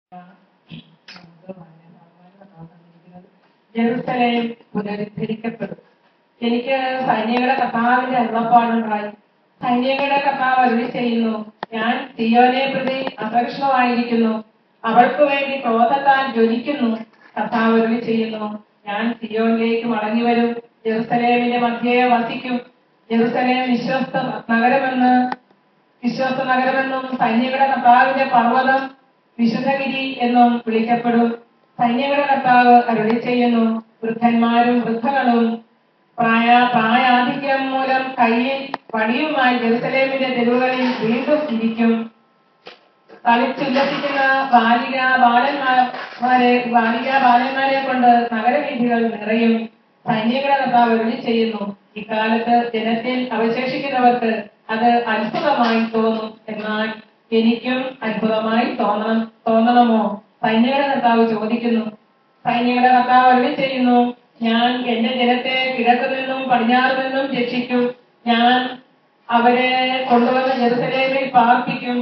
Jerusalem പുനരുദ്ധരിക്കപ്പെടും എനിക്ക് സൈനികരുടെ കർത്താവിന്റെ അരുളപ്പാടുണ്ടായി സൈനികരുടെ കർത്താവ് അരുളി ചെയ്യുന്നു ഞാൻ സിയോനെ പ്രതി അസഹിഷ്ണുവായിരിക്കുന്നു അവൾക്ക് വേണ്ടി ക്രോധത്താൽ ജ്വലിക്കുന്നു കർത്താവ് അരുളി ചെയ്യുന്നു ഞാൻ സിയോനിലേക്ക് മടങ്ങി വരും ജെറുസലേമിന്റെ മധ്യയെ വസിക്കും ജെറുസലേം വിശ്വസ്ത നഗരമെന്ന് വിശ്വസ്ത നഗരമെന്നും സൈന്യങ്ങളുടെ കർത്താവിന്റെ പർവ്വതം വിശുദ്ധഗിരി എന്നും വിളിക്കപ്പെടും സൈന്യങ്ങളുടെ കർത്താവ് അരുളി ചെയ്യുന്നു വൃദ്ധന്മാരും വൃദ്ധകളും പ്രായ പ്രായാധിക്യം മൂലം കയ്യിൽ വടിയുമായി ജെറുസലേമിന്റെ തെരുവുകളിൽ വീണ്ടും ഇരിക്കും കളിച്ചുല്ലസിക്കുന്ന ബാലിക ബാലന്മാരെ ബാലിക ബാലന്മാരെ കൊണ്ട് നഗരവീഥികൾ നിറയും സൈനികരുടെ കർത്താവ് അരുളി ചെയ്യുന്നു ഇക്കാലത്ത് ജനത്തിൽ അവശേഷിക്കുന്നവർക്ക് അത് അത്ഭുതമായി തോന്നും എന്നാൽ എനിക്കും അത്ഭുതമായി തോന്നണം തോന്നണമോ സൈനികരുടെ കർത്താവ് ചോദിക്കുന്നു സൈനികരുടെ കർത്താവ് അരുളി ചെയ്യുന്നു ഞാൻ എന്റെ ജനത്തെ കിഴക്ക് നിന്നും പടിഞ്ഞാറ് നിന്നും രക്ഷിക്കും ഞാൻ അവരെ കൊണ്ടുവന്ന് ജെറുസലേമിൽ പാർപ്പിക്കും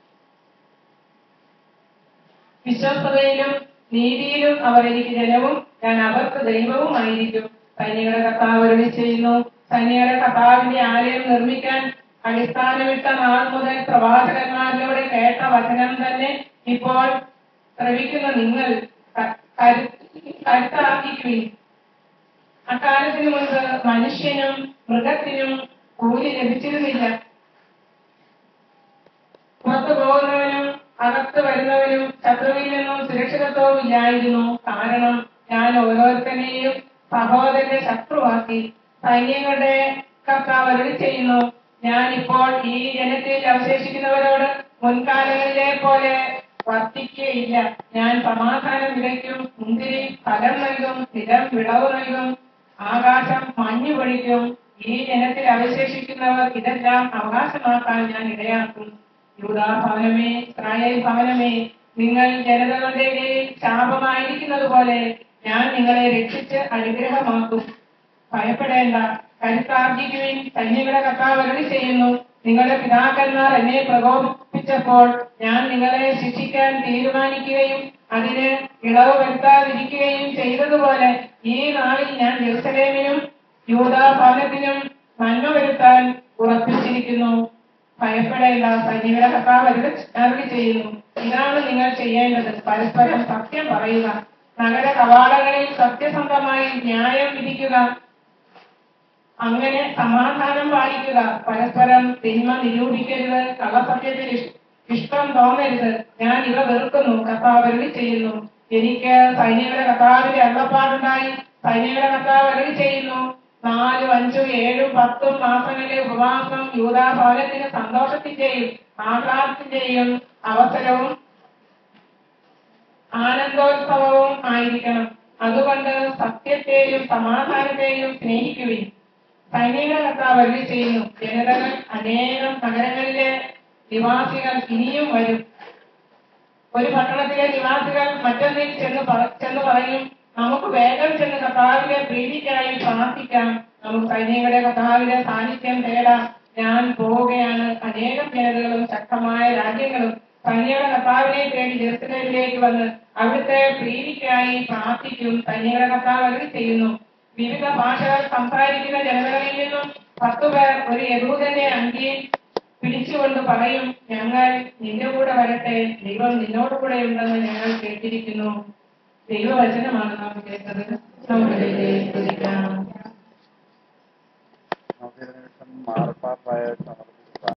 വിശ്വസ്തതയിലും നീതിയിലും അവർ എനിക്ക് ജനവും ഞാൻ അവർക്ക് ദൈവവുമായിരിക്കും സൈനികരുടെ കർത്താവ് അരുളി ചെയ്യുന്നു സൈനികരുടെ കർത്താവിന്റെ ആലയം നിർമ്മിക്കാൻ അടിസ്ഥാനമിട്ട നാൾ മുതൽ പ്രവാചകന്മാരിലൂടെ കേട്ട വചനം തന്നെ ഇപ്പോൾ ശ്രവിക്കുന്ന നിങ്ങൾ ക- കരു- കരുത്താർജിക്കുവിൻ അക്കാലത്തിന് മുൻപ് മനുഷ്യനും മൃഗത്തിനും കൂലി ലഭിച്ചിരുന്നില്ല പുറത്തു പോകുന്നവനും അകത്ത് വരുന്നവനും ശത്രുവിൽ നിന്നും സുരക്ഷിതത്വവും ഇല്ലായിരുന്നു കാരണം ഞാൻ ഓരോരുത്തരെയും സഹോദരന്റെ ശത്രുവാക്കി സൈന്യങ്ങളുടെ കർത്താവ് അരുളി ചെയ്യുന്നു ഞാൻ ഇപ്പോൾ ഈ ജനത്തിൽ അവശേഷിക്കുന്നവരോട് മുൻകാലങ്ങളിലെ പോലെ വർത്തിക്കുകയില്ല ഞാൻ സമാധാനം വിതയ്ക്കും മുന്തിരി ഫലം നൽകും സ്ഥിരം വിളവ് നൽകും ആകാശം മഞ്ഞു പൊഴിക്കും ഈ ജനത്തിൽ അവശേഷിക്കുന്നവർ ഇതെല്ലാം അവകാശമാക്കാൻ ഞാൻ ഇടയാക്കും യൂദാ ഭവനമേ ഇസ്രായേൽ ഭവനമേ നിങ്ങൾ ജനതകളുടെ ഇടയിൽ ശാപമായിരിക്കുന്നത് പോലെ ഞാൻ നിങ്ങളെ രക്ഷിച്ച് അനുഗ്രഹമാക്കും ഭയപ്പെടേണ്ട കരുത്താർജിക്കുവിൻ സൈന്യങ്ങളുടെ കർത്താവ് അരുളി ചെയ്യുന്നു നിങ്ങളുടെ പിതാക്കന്മാർ എന്നെ പ്രകോപിപ്പിച്ചപ്പോൾ ഞാൻ നിങ്ങളെ ശിക്ഷിക്കാൻ തീരുമാനിക്കുകയും അതിന് ഇളവ് വരുത്താതിരിക്കുകയും ചെയ്തതുപോലെ ഈ നാളിൽ ഞാൻ ജെറുസലേമിനും യൂദാ ഭവനത്തിനും നന്മ വരുത്താൻ ഉറപ്പിച്ചിരിക്കുന്നു ഭയപ്പെടേണ്ട സൈനികരുടെ കർത്താവ് അരുളി അരുളി ചെയ്യുന്നു ഇതാണ് നിങ്ങൾ ചെയ്യേണ്ടത് പരസ്പരം സത്യം പറയുക നഗര കവാടങ്ങളിൽ സത്യസന്ധമായി ന്യായം വിധിക്കുക അങ്ങനെ സമാധാനം പാലിക്കുക പരസ്പരം തിന്മ നിരൂപിക്കരുത് കള്ളസത്യത്തിൽ ഇഷ്- ഇഷ്ടം തോന്നരുത് ഞാൻ ഇവ വെറുക്കുന്നു കർത്താവ് അരുളി ചെയ്യുന്നു എനിക്ക് സൈനികരുടെ കർത്താവിന്റെ അള്ളപ്പാടുണ്ടായി സൈനികരുടെ കർത്താവ് അരുളി ചെയ്യുന്നു നാലും അഞ്ചും ഏഴും പത്തും മാസങ്ങളിലെ ഉപവാസം യൂതാ ഭവനത്തിന് സന്തോഷത്തിന്റെയും ആഹ്ലാദത്തിന്റെയും അവസരവും ആനന്ദോത്സവവും ആയിരിക്കണം അതുകൊണ്ട് സത്യത്തെയും സമാധാനത്തെയും സ്നേഹിക്കുവിൻ സൈനിക കർത്താവ് അരുളി ചെയ്യുന്നു ജനതകൾ അനേകം നഗരങ്ങളിലെ നിവാസികൾ ഇനിയും വരും ഒരു പട്ടണത്തിലെ നിവാസികൾ മറ്റൊന്നിൽ ചെന്ന് പറ- ചെന്ന് പറയും നമുക്ക് വേഗം ചെന്ന് കർത്താവിന്റെ പ്രീതിക്കായി പ്രാർത്ഥിക്കാം നമുക്ക് സൈനികരുടെ കർത്താവിന്റെ സാന്നിധ്യം തേടാം ഞാൻ പോവുകയാണ് അനേകം ജനതകളും ശക്തമായ രാജ്യങ്ങളും സൈനികരുടെ കർത്താവിനെ തേടി ജെറുസലേമിലേക്ക് വന്ന് അവിടുത്തെ പ്രീതിക്കായി പ്രാർത്ഥിക്കും സൈനികരുടെ കർത്താവ് അരുളി ചെയ്യുന്നു വിവിധ ഭാഷകൾ സംസാരിക്കുന്ന ജനതകളിൽ നിന്നും പത്തുപേർ ഒരു യഹൂദന്റെ അങ്കിയിൽ പിടിച്ചുകൊണ്ട് പറയും ഞങ്ങൾ നിന്റെ കൂടെ വരട്ടെ ദൈവം നിന്നോട് കൂടെ ഉണ്ടെന്ന് ഞങ്ങൾ കേട്ടിരിക്കുന്നു ദൈവവചനമാണ് നാം കേട്ടത് നമുക്ക് ദൈവത്തെ സ്തുതിക്കാം നമുക്ക് ഒരു നിമിഷം മാർപ്പാപ്പായ സമർപ്പിക്കാം